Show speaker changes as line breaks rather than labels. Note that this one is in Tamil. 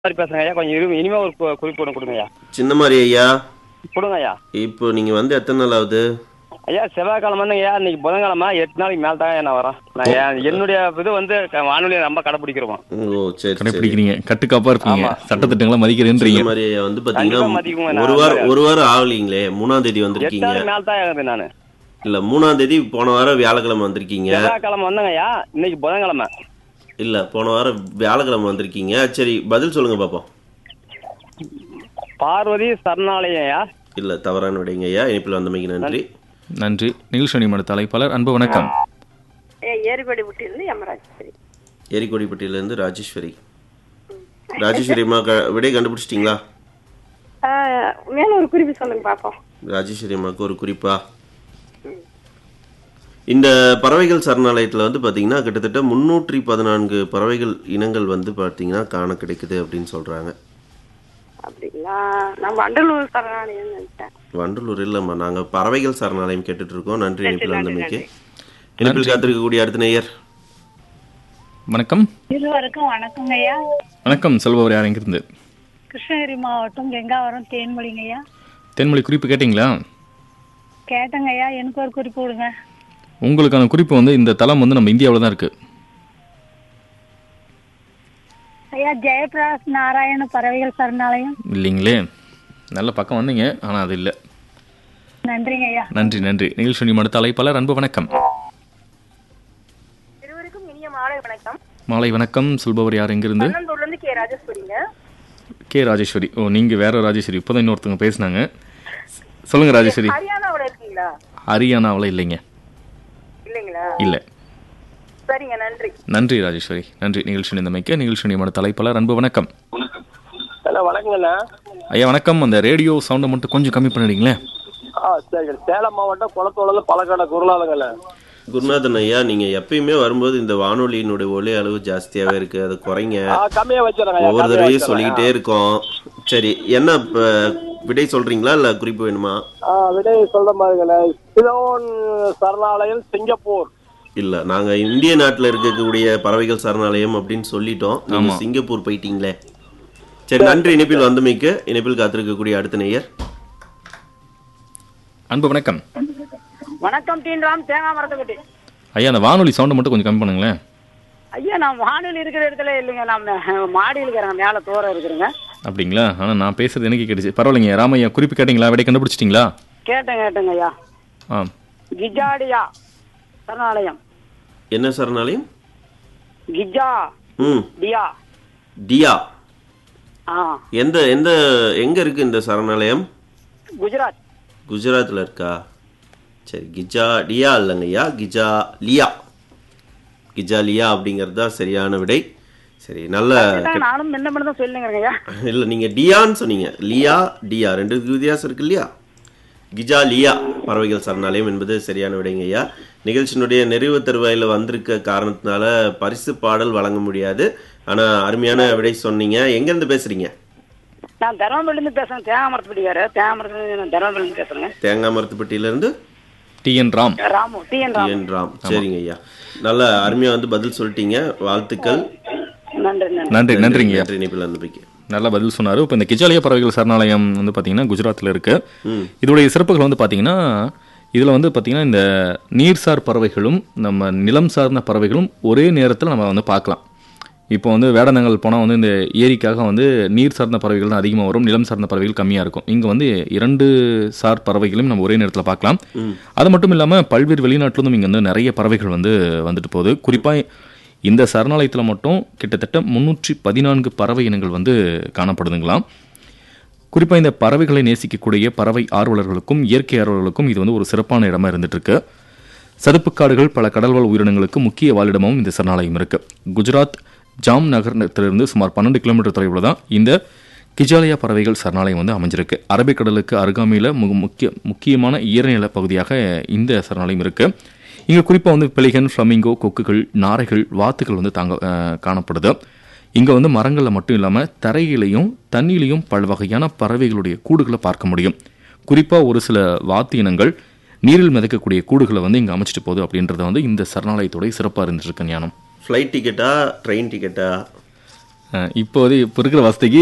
மாதிரி பேசுறேங்க ஐயா கொஞ்சம் இரு- இனிமே ஒரு கு- குறிப்பு ஒன்று கொடுங்க ஐயா
சின்ன மாதிரி ஐயா
கொடுங்க ஐயா
இப்போ நீங்கள் வந்து எத்தனை நாள் ஆகுது
ஐயா செவ்வாய்க்கிழமை வந்து ஐயா இன்னைக்கு புதன்கிழமை எட்டு நாளைக்கு மேல தான் நான் வரேன் நான் என்- என்னுடைய இது வந்து க- வானொலியை ரொம்ப கடைப்பிடிக்கிறோம்
ஓ சரி சரி
கடைப்பிடிக்கிறீங்க கட்டுக்காப்பா இருப்பீங்க
ஆமா.
சட்டத்திட்டங்களை மதிக்கிறேன்றீங்க
சின்ன மாதிரி ஐயா வந்து
கண்டிப்பா மதிக்குங்க,
பார்த்தீங்கன்னா
நான்
ஒரு வாரம்
வந்து-
ஒரு வாரம் ஆகலீங்களே மூணாம் தேதி
எட்டு
வந்திருக்கீங்க
நாளைக்கு மேல தான் ஆகுது நான்
இல்ல மூணாம் தேதி போன வாரம் வியாழக்கிழமை வந்திருக்கீங்க
செவ்வாய்க்கிழமை வந்தேங்க ஐயா இன்னைக்கு புதன்கிழமை
இல்ல போன வாரம் வியாழக்கிழமை வந்திருக்கீங்க சரி பதில் சொல்லுங்க பாப்போம்
பார்வதி சரணாலயம் ஐயா
இல்ல தவறான விடைங்க ஐயா இனிப்பில் வந்தமைக்கு நன்றி
நன்றி நிகழ்ச்சி மட தலைப்பாளர் அன்பு வணக்கம்
ஏரிபடி புட்டியிலிருந்து யமராஜேஸ்வரி
ஏரிக்கோடிப்பட்டியிலேருந்து ராஜேஸ்வரி ராஜேஸ்வரி அம்மா க- விடை கண்டுபிடிச்சிட்டிங்களா
ஆஹ் மேல ஒரு குறிப்பு சொல்லுங்க பாப்போம்
ராஜேஸ்வரி அம்மாவுக்கு ஒரு குறிப்பா இந்த பறவைகள் சரணாலயத்தில் வந்து பார்த்தீங்கன்னா கிட்டத்தட்ட முன்னூற்றி பதினான்கு பறவைகள் இனங்கள் வந்து பார்த்தீங்கன்னா காண கிடைக்குது அப்படின்னு சொல்கிறாங்க
அப்படிங்களா நான் வண்டலூர் சரணாலயம் நினைச்சேன்
வண்டலூர் இல்லைம்மா நாங்கள் பறவைகள் சரணாலயம் கேட்டுட்டு இருக்கோம் நன்றி இணைப்பில் வந்தமைக்கு இணைப்பில் காத்திருக்கக்கூடிய அடுத்த நேயர்
வணக்கம்
இருவருக்கும் வணக்கங்க ஐயா
வணக்கம் செல்பவர் யார் எங்கிருந்து
கிருஷ்ணகிரி மாவட்டம் கெங்காவரம் தேன்மொழிங்க ஐயா
தென்மொழி குறிப்பு கேட்டிங்களா
கேட்டங்க ஐயா எனக்கு ஒரு குறிப்பு கொடுங்க
உங்களுக்கான குறிப்பு வந்து இந்த தளம் வந்து நம்ம இந்தியாவில் தான் இருக்கு
ஐயா ஜெயபிரகாஷ் நாராயண பறவைகள் சரணாலயம்
இல்லைங்களே நல்ல பக்கம் வந்தீங்க ஆனால் அது இல்லை
நன்றிங்க ஐயா
நன்றி நன்றி நிகழ்ச்சி மட தலைப்பாளர் அன்பு வணக்கம்
இருவருக்கும் இனிய மாலை வணக்கம்
மாலை வணக்கம் சொல்பவர் யார் எங்கிருந்து
பன்னந்தூர்ல இருந்து கே ராஜேஸ்வரிங்க
கே ராஜேஸ்வரி ஓ நீங்கள் வேற ராஜேஸ்வரி இப்போதான் இன்னொருத்தவங்க பேசுனாங்க சொல்லுங்க ராஜேஸ்வரி
ஹரியானாவுல இருக்கீங்களா
ஹரியானாவில் இல்லைங்க
இல்லைங்களா
இல்லை
சரிங்க நன்றி
நன்றி ராஜேஸ்வரி நன்றி நிகழ்ச்சி நிந்தமைக்க நிகழ்ச்சி மட தலைப்பாளர் அன்பு வணக்கம்
ஹலோ வணக்கங்கண்ணா
ஐயா வணக்கம் அந்த ரேடியோ சவுண்டை மட்டும் கொஞ்சம் கம்மி பண்ணிடுங்களேன்
ஆ சரி சேலம் மாவட்டம் குளத்தோட பழக்காட குருநாதங்கண்ணா
குருநாதன் ஐயா நீங்கள் எப்பயுமே வரும்போது இந்த வானொலியினுடைய ஒலி அளவு ஜாஸ்தியாகவே இருக்கு அதை குறைங்க
கம்மியா வச்சிடறேங்க
ஒவ்வொரு தடவையும் சொல்லிக்கிட்டே இருக்கோம் சரி என்ன இப்ப விடை சொல்றீங்களா இல்ல குறிப்பு வேணுமா
விடை சொல்ற மாதிரிங்கண்ணா சிலோன் சரணாலயம் சிங்கப்பூர்
இல்ல நாங்க இந்திய நாட்டுல இருக்கக்கூடிய பறவைகள் சரணாலயம் அப்படின்னு சொல்லிட்டோம் நீங்க சிங்கப்பூர் போயிட்டீங்களே சரி நன்றி இணைப்பில் வந்தமைக்கு இணைப்பில் காத்திருக்கக்கூடிய அடுத்த நேயர்
அன்பு வணக்கம்
வணக்கம் டீன்ராம் தேங்காய் மரத்துக்குட்டி
ஐயா அந்த வானொலி சவுண்டை மட்டும் கொஞ்சம் கம்மி பண்ணுங்களேன்
ஐயா நான் வானிலை இருக்கிற இடத்துல இல்லைங்க நான் மாடியில் இருக்கிறேங்க மேல தோற இருக்கிறேங்க
அப்படிங்களா ஆனால் நான் பேசுறது எனக்கு கேட்டுச்சு பரவாயில்லைங்க ராமையா குறிப்பு கேட்டிங்களா விடை கண்டுபிடிச்சிட்டிங்களா
கேட்டேன் கேட்டேங்க ஐயா
ஆ
கிஜாடியா சரணாலயம்
என்ன சரணாலயம்
கிஜா
ம்
டியா
டியா
ஆ
எந்த எந்த எங்க இருக்கு இந்த சரணாலயம்
குஜராத்
குஜராத்ல இருக்கா சரி கிஜா டியா இல்லைங்கய்யா கிஜா லியா கிஜா லியா அப்படிங்கிறது தான் சரியான விடை சரி நல்ல
இதாங்க, நானும் முன்ன முன்ன தான் சொல்லுங்க ஐயா
இல்ல நீங்க டியான்னு சொன்னீங்க லியா டியா ரெண்டு வித்தியாசம் இருக்கு இல்லையா கிஜா லியா பறவைகள் சரணாலயம் என்பது சரியான விடைங்க ஐயா நிகழ்ச்சியினுடைய நிறைவு தருவாயில வந்திருக்க காரணத்தினால பரிசு பாடல் வழங்க முடியாது ஆனா அருமையான விடை சொன்னீங்க எங்க இருந்து பேசுறீங்க
நான் தர்மபுரிலேருந்து பேசுறேன் தேங்காய் மரத்துப்படி வேறு தேங்காய் மரத்துல நான் தர்மபுரிலேருந்து பேசுறேங்க
தேங்காய் மரத்துப்பட்டியில இருந்து
T N Ram
Ramu T N Ramu
N Ram சரிங்க ஐயா நல்ல அருமையா வந்து பதில் சொல்லிட்டீங்க வாழ்த்துக்கள்
நன்றி நன்றி
நன்றி நன்றிங்க ஐயா
நன்றி இணைப்பில் வந்தமைக்கு
நல்ல பதில் சொன்னார் இப்போ இந்த கிஜாலிய பறவைகள் சரணாலயம் வந்து பார்த்தீங்கன்னா குஜராத்தில் இருக்கு
ம்.
இதோடைய சிறப்புகள் வந்து பார்த்தீங்கன்னா இதில் வந்து பார்த்தீங்கன்னா இந்த நீர்சார் பறவைகளும் நம்ம நிலம் சார்ந்த பறவைகளும் ஒரே நேரத்தில் நம்ம வந்து பார்க்கலாம் இப்போ வந்து வேடநங்கள் போனால் வந்து இந்த ஏரிக்காக வந்து நீர் சார்ந்த பறவைகள் தான் அதிகமாக வரும் நிலம் சார்ந்த பறவைகள் கம்மியாக இருக்கும் இங்கே வந்து இரண்டு சார் பறவைகளையும் நம்ம ஒரே நேரத்தில் பார்க்கலாம் அது மட்டும் இல்லாமல் பல்வேறு வெளிநாட்டிலிருந்தும் இங்கே வந்து நிறைய பறவைகள் வந்து வந்துட்டு போகுது குறிப்பாக இந்த சரணாலயத்தில் மட்டும் கிட்டத்தட்ட முன்னூற்றி பதினான்கு பறவை இனங்கள் வந்து காணப்படுதுங்களாம் குறிப்பாக இந்த பறவைகளை நேசிக்கக்கூடிய பறவை ஆர்வலர்களுக்கும் இயற்கை ஆர்வலர்களுக்கும் இது வந்து ஒரு சிறப்பான இடமா இருந்துட்டு இருக்கு சதுப்பு காடுகள் பல கடல்வாழ் உயிரினங்களுக்கு முக்கிய வாழிடமும் இந்த சரணாலயம் இருக்கு குஜராத் ஜாம் நகரத்திலிருந்து சுமார் பன்னெண்டு கிலோமீட்டர் தொலைவில் தான் இந்த கிஜாலியா பறவைகள் சரணாலயம் வந்து அமைஞ்சிருக்கு அரபிக்கடலுக்கு அருகாமையில் மிக முக்கிய முக்கியமான ஈரநில பகுதியாக இந்த சரணாலயம் இருக்கு இங்கே குறிப்பாக வந்து பெலிகன் ஃப்ளமிங்கோ கொக்குகள் நாரைகள் வாத்துகள் வந்து தாங்க அஹ், காணப்படுது இங்கே வந்து மரங்களில் மட்டும் இல்லாமல் தரையிலையும் தண்ணியிலையும் பல வகையான பறவைகளுடைய கூடுகளை பார்க்க முடியும் குறிப்பாக ஒரு சில வாத்து இனங்கள் நீரில் மிதக்கக்கூடிய கூடுகளை வந்து இங்கே அமைச்சிட்டு போகுது அப்படின்றத வந்து இந்த சரணாலயத்துடைய சிறப்பாக இருந்துட்டு இருக்கு ஞானம்
ஃப்ளைட் டிக்கெட்டா ட்ரெயின் டிக்கெட்டா
அஹ், இப்போது இப்போ இருக்கிற வசதிக்கு